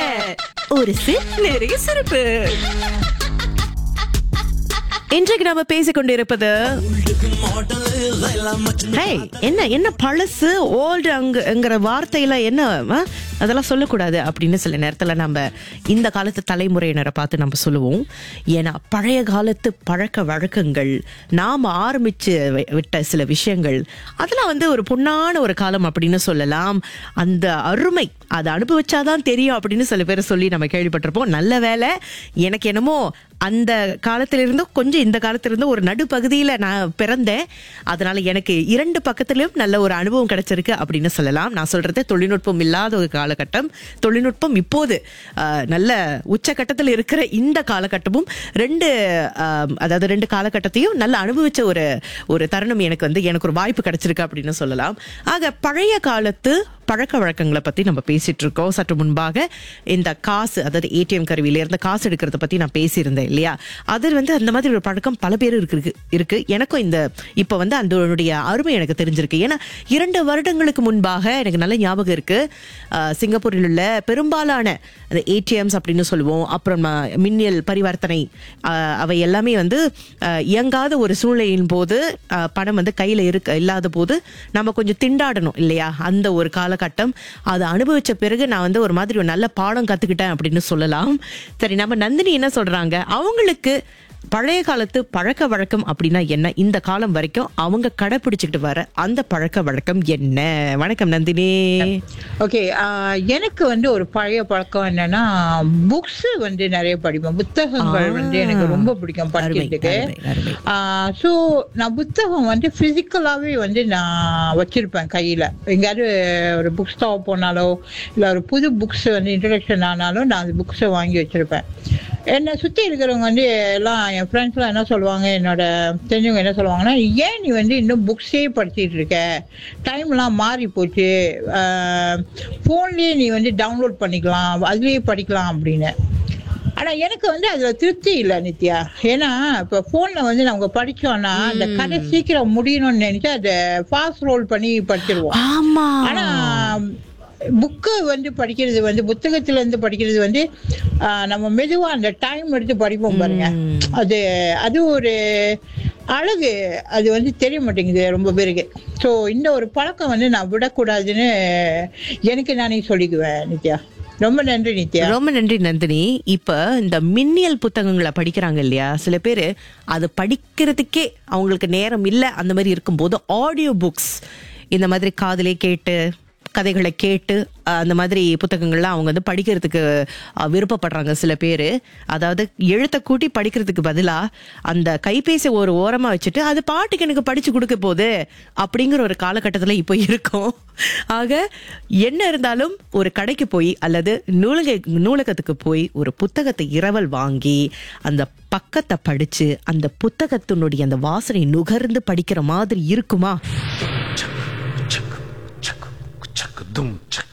ஒரு சிப் நிறைய சிறப்பு இன்றைக்கு நாம பேசிக் கொண்டிருப்பது ஹேய், என்ன என்ன பழசு ஓல்டு அங்குங்கிற வார்த்தையில என்ன ஆ? அதெல்லாம் சொல்லக்கூடாது அப்படின்னு சில நேரத்துல நம்ம இந்த காலத்து தலைமுறையினரை பார்த்து நம்ம சொல்லுவோம் ஏன்னா பழைய காலத்து பழக்க வழக்கங்கள் நாம ஆரம்பிச்சு வி- விட்ட சில விஷயங்கள் அதெல்லாம் வந்து ஒரு பொன்னான ஒரு காலம் அப்படின்னு சொல்லலாம் அந்த அருமை அதை அனுபவிச்சாதான் தெரியும் அப்படின்னு சில பேர் சொல்லி நம்ம கேள்விப்பட்டிருப்போம் நல்ல வேலை எனக்கு என்னமோ அந்த காலத்துல இருந்தும் கொஞ்சம் இந்த காலத்துல இருந்தும் ஒரு நடுப்பகுதியில நான் பிறந்தேன் அதனால எனக்கு இரண்டு பக்கத்திலும் நல்ல ஒரு அனுபவம் கிடைச்சிருக்கு அப்படின்னு சொல்லலாம் நான் சொல்றது தொழில்நுட்பம் இல்லாத ஒரு காலகட்டம் தொழில்நுட்பம் இப்போது ஆஹ், நல்ல உச்சகட்டத்தில் இருக்கிற இந்த காலகட்டமும் ரெண்டு ஆஹ், அதாவது ரெண்டு காலகட்டத்தையும் நல்ல அனுபவிச்ச ஒரு ஒரு தருணம் எனக்கு வந்து எனக்கு ஒரு வாய்ப்பு கிடைச்சிருக்கு அப்படின்னு சொல்லலாம் ஆக பழைய காலத்து பழக்க வழக்கங்களை பத்தி நம்ம பேசிட்டு இருக்கோம் சற்று முன்பாக இந்த காசு அதாவது ஏடிஎம் கருவியில இருந்து காசு எடுக்கிறத பத்தி நான் பேசியிருந்தேன் இல்லையா அது வந்து அந்த மாதிரி ஒரு பழக்கம் பல பேர் இருக்கு இருக்கு எனக்கும் இந்த இப்ப வந்து அதனுடைய அருமை எனக்கு தெரிஞ்சிருக்கு ஏன்னா இரண்டு வருடங்களுக்கு முன்பாக எனக்கு நல்ல ஞாபகம் இருக்கு அஹ், சிங்கப்பூரில் உள்ள பெரும்பாலான அந்த ஏடிஎம்ஸ் அப்படின்னு சொல்லுவோம் அப்புறம் அஹ், மின்னியல் பரிவர்த்தனை அஹ், அவை எல்லாமே வந்து அஹ், இயங்காத ஒரு சூழ்நிலையின் போது அஹ், பணம் வந்து கையில இருக்க இல்லாத போது நம்ம கொஞ்சம் திண்டாடணும் இல்லையா அந்த ஒரு காலகட்டம் அதை அனுபவிச்ச பிறகு நான் வந்து ஒரு மாதிரி ஒரு நல்ல பாடம் கத்துக்கிட்டேன் அப்படின்னு சொல்லலாம் சரி நம்ம நந்தினி என்ன சொல்றாங்க அவங்களுக்கு பழைய காலத்து பழக்க வழக்கம் அப்படின்னா என்ன இந்த காலம் வரைக்கும் அவங்க கடைபிடிச்சுக்கிட்டு வர அந்த பழக்க வழக்கம் என்ன வணக்கம் நந்தினி ஓகே எனக்கு வந்து ஒரு பழைய பழக்கம் என்னன்னா புக்ஸ் வந்து நிறைய படிப்பேன் புத்தகங்கள் ஆ. வந்து எனக்கு ரொம்ப பிடிக்கும் அருமை, படிக்கிறதுக்கு அருமை, அருமை. ஸோ நான் புத்தகம் வந்து பிசிக்கலாவே வந்து நான் வச்சிருப்பேன் கையில எங்கேயாவது ஒரு புக் ஸ்டாப் போனாலோ இல்ல ஒரு புது புக்ஸ் வந்து இன்ட்ரடக்ஷன் ஆனாலும் நான் அந்த புக்ஸை வாங்கி வச்சிருப்பேன் என்னை சுத்தி இருக்கிறவங்க வந்து எல்லாம் என் ஃப்ரெண்ட்ஸ்லாம் என்ன சொல்லுவாங்க என்னோட தெரிஞ்சவங்க என்ன சொல்லுவாங்கன்னா ஏன் நீ வந்து இன்னும் புக்ஸே படிச்சிட்டு இருக்க டைம்லாம் மாறி போச்சு ஃபோன்லேயே நீ வந்து டவுன்லோட் பண்ணிக்கலாம் அதுலேயே படிக்கலாம் அப்படின்னு ஆனா எனக்கு வந்து அதுல திருப்தி இல்ல நித்யா ஏன்னா இப்ப போன்ல வந்து நம்ம படிச்சோம்னா அந்த கதை சீக்கிரம் முடியணும்னு நினைச்சு அதை ஃபாஸ்ட் ரோல் பண்ணி படிச்சிருவோம் ஆமா ஆனா புக்கு வந்து படிக்கிறது வந்து புத்தகத்துல இருந்து படிக்கிறது வந்து ஆஹ், நம்ம மெதுவா அந்த டைம் எடுத்து படிப்போம் பாருங்க அது அது ஒரு அழகு அது வந்து தெரிய மாட்டேங்குது ரொம்ப பேருக்கு ஸோ இந்த ஒரு பழக்கம் வந்து நான் விடக்கூடாதுன்னு எனக்கு நானே சொல்லிக்குவேன் நித்யா ரொம்ப நன்றி நித்யா ரொம்ப நன்றி நந்தினி இப்ப இந்த மின்னியல் புத்தகங்களை படிக்கிறாங்க இல்லையா சில பேரு அது படிக்கிறதுக்கே அவங்களுக்கு நேரம் இல்ல அந்த மாதிரி இருக்கும்போது ஆடியோ புக்ஸ் இந்த மாதிரி காதலே கேட்டு கதைகளை கேட்டு அஹ், அந்த மாதிரி புத்தகங்கள்லாம் அவங்க வந்து படிக்கிறதுக்கு அஹ், விருப்பப்படுறாங்க சில பேர் அதாவது எழுத்தை கூட்டி படிக்கிறதுக்கு பதிலா அந்த கைபேசி ஒரு ஓரமா வச்சுட்டு அது பாட்டுக்கு எனக்கு படிச்சு கொடுக்க போகுது அப்படிங்கிற ஒரு காலகட்டத்துல இப்போ இருக்கோம் ஆக என்ன இருந்தாலும் ஒரு கடைக்கு போய் அல்லது நூலக நூலகத்துக்கு போய் ஒரு புத்தகத்தை இரவல் வாங்கி அந்த பக்கத்தை படிச்சு அந்த புத்தகத்தினுடைய அந்த வாசனை நுகர்ந்து படிக்கிற மாதிரி இருக்குமா chak chak chak dum chak